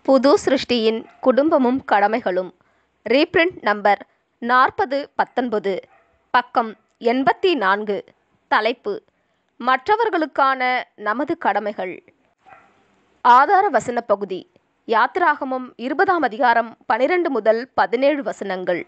புது சிருஷ்டியின் குடும்பமும் கடமைகளும் reprint number நாற்பது பத்தொன்பது பக்கம் எண்பத்தி நான்கு தலைப்பு மற்றவர்களுக்கான நமது கடமைகள் ஆதார வசன பகுதி யாத்திராகமம் இருபதாம் அதிகாரம் பனிரெண்டு முதல் பதினேழு வசனங்கள்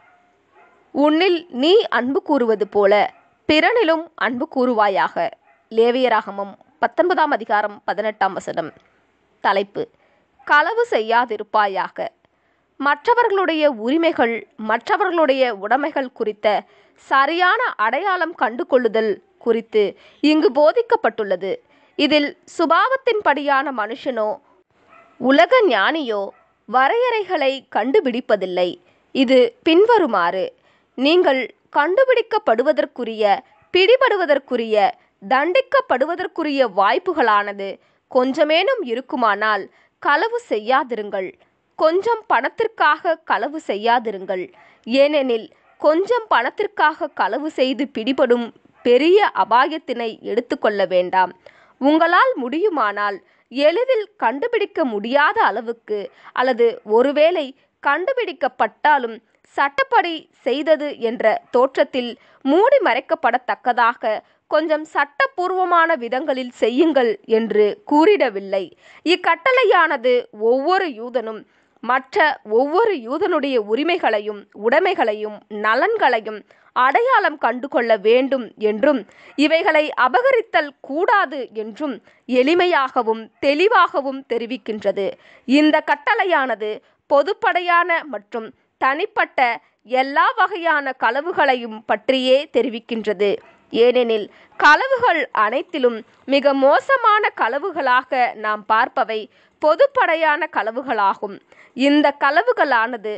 உன்னில் நீ அன்பு கூறுவது போல பிறனிலும் அன்பு கூறுவாயாக லேவியராகமம் பத்தொன்பதாம் அதிகாரம் பதினெட்டாம் வசனம் தலைப்பு களவு செய்யாதிருப்பாயாக மற்றவர்களுடைய உரிமைகள் மற்றவர்களுடைய உடைமைகள் குறித்த சரியான அடையாளம் கண்டு கொள்ளுதல் குறித்து இங்கு போதிக்கப்பட்டுள்ளது இதில் சுபாவத்தின்படியான மனுஷனோ உலக ஞானியோ வரையறைகளை கண்டுபிடிப்பதில்லை இது பின்வருமாறு நீங்கள் கண்டுபிடிக்கப்படுவதற்குரிய பிடிபடுவதற்குரிய தண்டிக்கப்படுவதற்குரிய வாய்ப்புகளானது கொஞ்சமேனும் இருக்குமானால் களவு செய்யாதிருங்கள் கொஞ்சம் பணத்திற்காக களவு செய்யாதிருங்கள் ஏனெனில் கொஞ்சம் பணத்திற்காக களவு செய்து பிடிபடும் பெரிய அபாயத்தினை எடுத்துக்கொள்ள வேண்டாம் உங்களால் முடியுமானால் எளிதில் கண்டுபிடிக்க முடியாத அளவுக்கு அல்லது ஒருவேளை கண்டுபிடிக்கப்பட்டாலும் சட்டப்படி செய்தது என்ற தோற்றத்தில் மூடி மறைக்கப்படத்தக்கதாக கொஞ்சம் சட்டபூர்வமான விதங்களில் செய்யுங்கள் என்று கூறிடவில்லை இக்கட்டளையானது ஒவ்வொரு யூதனும் மற்ற ஒவ்வொரு யூதனுடைய உரிமைகளையும் உடைமைகளையும் நலன்களையும் அடையாளம் கண்டு கொள்ள வேண்டும் என்றும் இவைகளை அபகரித்தல் கூடாது என்றும் எளிமையாகவும் தெளிவாகவும் தெரிவிக்கின்றது இந்த கட்டளையானது பொதுப்படையான மற்றும் தனிப்பட்ட எல்லா வகையான களவுகளையும் பற்றியே தெரிவிக்கின்றது ஏனெனில் களவுகள் அனைத்திலும் மிக மோசமான களவுகளாக நாம் பார்ப்பவை பொதுப்படையான களவுகளாகும் இந்த களவுகளானது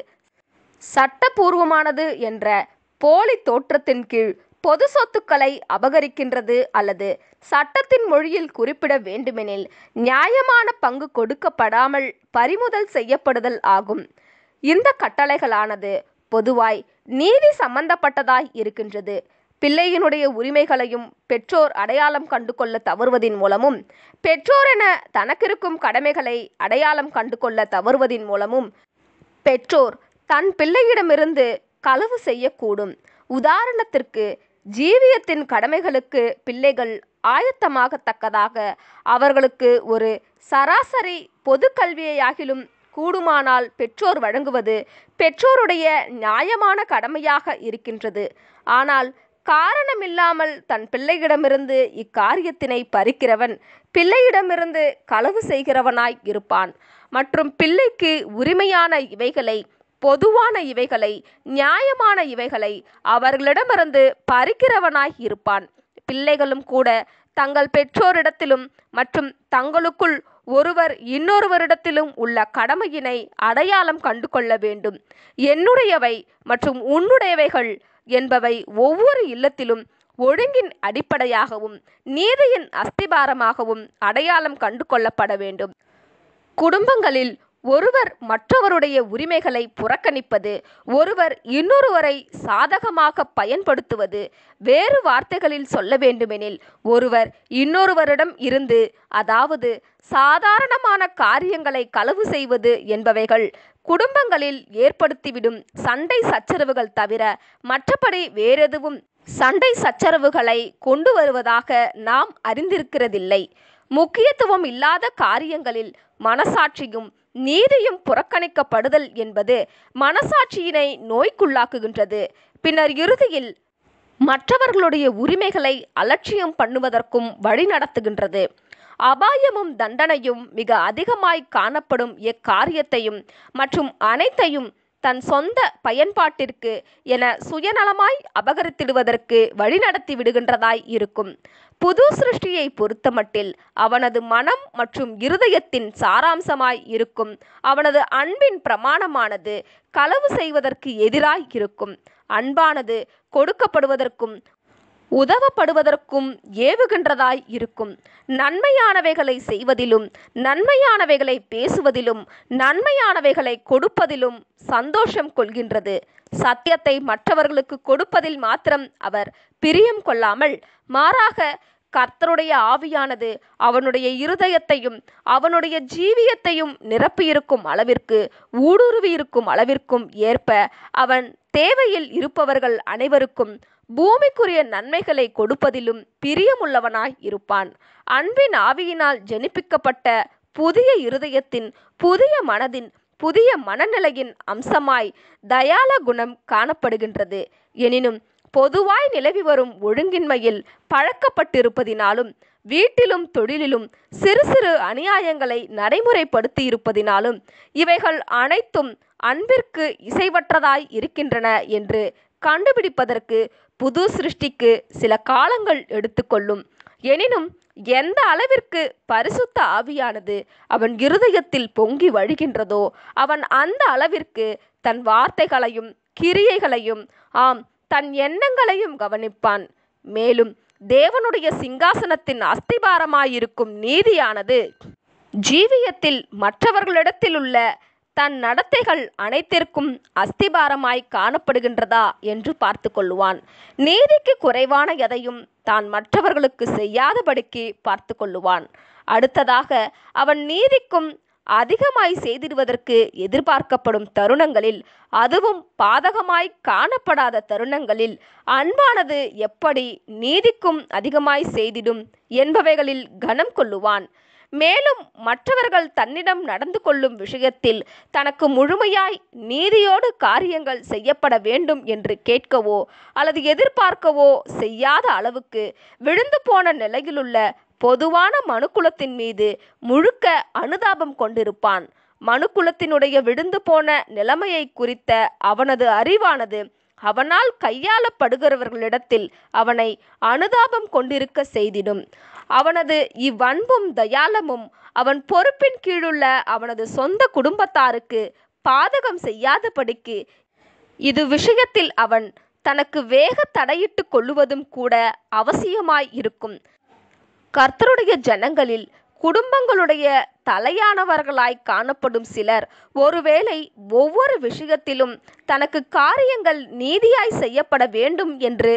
சட்டபூர்வமானது என்ற போலி தோற்றத்தின் கீழ் பொது சொத்துக்களை அபகரிக்கின்றது அல்லது சட்டத்தின் மொழியில் குறிப்பிட வேண்டுமெனில் நியாயமான பங்கு கொடுக்கப்படாமல் பறிமுதல் செய்யப்படுதல் ஆகும் இந்த கட்டளைகளானது பொதுவாய் நீதி சம்பந்தப்பட்டதாய் இருக்கின்றது பிள்ளையினுடைய உரிமைகளையும் பெற்றோர் அடையாளம் கண்டு கொள்ள தவறுவதின் மூலமும் பெற்றோர் என தனக்கிருக்கும் கடமைகளை அடையாளம் கண்டு கொள்ள தவறுவதின் மூலமும் பெற்றோர் தன் பிள்ளையிடமிருந்து களவு செய்யக்கூடும் உதாரணத்திற்கு ஜீவியத்தின் கடமைகளுக்கு பிள்ளைகள் ஆயத்தமாகத்தக்கதாக அவர்களுக்கு ஒரு சராசரி பொது கல்வியாகிலும் கூடுமானால் பெற்றோர் வழங்குவது பெற்றோருடைய நியாயமான கடமையாக இருக்கின்றது ஆனால் காரணமில்லாமல் தன் பிள்ளையிடமிருந்து இக்காரியத்தினை பறிக்கிறவன் பிள்ளையிடமிருந்து களவு செய்கிறவனாய் இருப்பான் மற்றும் பிள்ளைக்கு உரிமையான இவைகளை பொதுவான இவைகளை நியாயமான இவைகளை அவர்களிடமிருந்து பறிக்கிறவனாய் இருப்பான் பிள்ளைகளும் கூட தங்கள் பெற்றோரிடத்திலும் மற்றும் தங்களுக்குள் ஒருவர் இன்னொருவரிடத்திலும் உள்ள கடமையினை அடையாளம் கண்டு கொள்ள வேண்டும் என்னுடையவை மற்றும் உன்னுடையவைகள் என்பவை ஒவ்வொரு இல்லத்திலும் ஒழுங்கின் அடிப்படையாகவும் நீதியின் அஸ்திபாரமாகவும் அடையாளம் கண்டு கொள்ளப்பட வேண்டும் குடும்பங்களில் ஒருவர் மற்றவருடைய உரிமைகளை புறக்கணிப்பது ஒருவர் இன்னொருவரை சாதகமாக பயன்படுத்துவது வேறு வார்த்தைகளில் சொல்ல வேண்டுமெனில் ஒருவர் இன்னொருவரிடம் இருந்து அதாவது சாதாரணமான காரியங்களை களவு செய்வது என்பவைகள் குடும்பங்களில் ஏற்படுத்திவிடும் சண்டை சச்சரவுகள் தவிர மற்றபடி வேறெதுவும் சண்டை சச்சரவுகளை கொண்டு வருவதாக நாம் அறிந்திருக்கிறதில்லை முக்கியத்துவம் இல்லாத காரியங்களில் மனசாட்சியும் நீதியும் புறக்கணிக்கப்படுதல் என்பது மனசாட்சியினை நோய்க்குள்ளாக்குகின்றது பின்னர் இறுதியில் மற்றவர்களுடைய உரிமைகளை அலட்சியம் பண்ணுவதற்கும் வழிநடத்துகின்றது அபாயமும் தண்டனையும் மிக அதிகமாய் காணப்படும் எக்காரியத்தையும் மற்றும் அனைத்தையும் தன் சொந்த பயன்பாட்டிற்கு என சுயநலமாய் அபகரித்திடுவதற்கு வழிநடத்தி விடுகின்றதாய் இருக்கும் புது சிருஷ்டியை பொறுத்தமட்டில் அவனது மனம் மற்றும் இருதயத்தின் சாராம்சமாய் இருக்கும் அவனது அன்பின் பிரமாணமானது களவு செய்வதற்கு எதிராய் இருக்கும் அன்பானது கொடுக்கப்படுவதற்கும் உதவப்படுவதற்கும் ஏவுகின்றதாய் இருக்கும் நன்மையானவைகளை செய்வதிலும் நன்மையானவைகளை பேசுவதிலும் நன்மையானவைகளை கொடுப்பதிலும் சந்தோஷம் கொள்கின்றது சத்தியத்தை மற்றவர்களுக்கு கொடுப்பதில் மாத்திரம் அவர் பிரியம் கொள்ளாமல் மாறாக கர்த்தருடைய ஆவியானது அவனுடைய இருதயத்தையும் அவனுடைய ஜீவியத்தையும் நிரப்பியிருக்கும் அளவிற்கு ஊடுருவி இருக்கும் அளவிற்கும் ஏற்ப அவன் தேவையில் இருப்பவர்கள் அனைவருக்கும் பூமிக்குரிய நன்மைகளை கொடுப்பதிலும் பிரியமுள்ளவனாய் இருப்பான் அன்பின் ஆவியினால் ஜெனிப்பிக்கப்பட்ட புதிய இருதயத்தின் புதிய மனதின் புதிய மனநிலையின் அம்சமாய் தயால குணம் காணப்படுகின்றது எனினும் பொதுவாய் நிலவி வரும் ஒழுங்கின்மையில் பழக்கப்பட்டிருப்பதினாலும் வீட்டிலும் தொழிலிலும் சிறு சிறு அநியாயங்களை நடைமுறைப்படுத்தி இருப்பதினாலும் இவைகள் அனைத்தும் அன்பிற்கு இசைவற்றதாய் இருக்கின்றன என்று கண்டுபிடிப்பதற்கு புது சிருஷ்டிக்கு சில காலங்கள் எடுத்துக்கொள்ளும் எனினும் எந்த அளவிற்கு பரிசுத்த ஆவியானது அவன் இருதயத்தில் பொங்கி வழிகின்றதோ அவன் அந்த அளவிற்கு தன் வார்த்தைகளையும் கிரியைகளையும் ஆம் தன் எண்ணங்களையும் கவனிப்பான் மேலும் தேவனுடைய சிங்காசனத்தின் அஸ்திபாரமாயிருக்கும் நீதியானது ஜீவியத்தில் மற்றவர்களிடத்தில் உள்ள தன் நடத்தைகள் அனைத்திற்கும் அஸ்திபாரமாய் காணப்படுகின்றதா என்று பார்த்து கொள்ளுவான் நீதிக்கு குறைவான எதையும் தான் மற்றவர்களுக்கு செய்யாதபடிக்கு பார்த்து கொள்ளுவான் அடுத்ததாக அவன் நீதிக்கும் அதிகமாய் செய்திடுவதற்கு எதிர்பார்க்கப்படும் தருணங்களில் அதுவும் பாதகமாய் காணப்படாத தருணங்களில் அன்பானது எப்படி நீதிக்கும் அதிகமாய் செய்திடும் என்பவைகளில் கனம் கொள்ளுவான் மேலும் மற்றவர்கள் தன்னிடம் நடந்து கொள்ளும் விஷயத்தில் தனக்கு முழுமையாய் நீதியோடு காரியங்கள் செய்யப்பட வேண்டும் என்று கேட்கவோ அல்லது எதிர்பார்க்கவோ செய்யாத அளவுக்கு விழுந்து போன நிலையிலுள்ள பொதுவான மனுக்குலத்தின் மீது முழுக்க அனுதாபம் கொண்டிருப்பான் மனுக்குலத்தினுடைய விழுந்து போன நிலைமையை குறித்த அவனது அறிவானது அவனால் கையாளப்படுகிறவர்களிடத்தில் அவனை அனுதாபம் கொண்டிருக்க செய்திடும் அவனது இவ்வன்பும் தயாளமும் அவன் பொறுப்பின் கீழுள்ள அவனது சொந்த குடும்பத்தாருக்கு பாதகம் செய்யாதபடிக்கு இது விஷயத்தில் அவன் தனக்கு வேக தடையிட்டு கொள்ளுவதும் கூட அவசியமாய் இருக்கும் கர்த்தருடைய ஜனங்களில் குடும்பங்களுடைய தலையானவர்களாய் காணப்படும் சிலர் ஒருவேளை ஒவ்வொரு விஷயத்திலும் தனக்கு காரியங்கள் நீதியாய் செய்யப்பட வேண்டும் என்று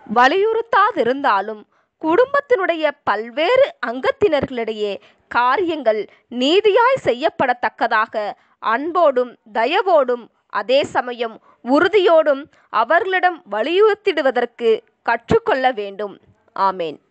வலியுறுத்தாதிருந்தாலும் குடும்பத்தினுடைய பல்வேறு அங்கத்தினர்களிடையே காரியங்கள் நீதியாய் செய்யப்படத்தக்கதாக அன்போடும் தயவோடும் அதே சமயம் உறுதியோடும் அவர்களிடம் வலியுறுத்திடுவதற்கு கற்றுக்கொள்ள வேண்டும் ஆமேன்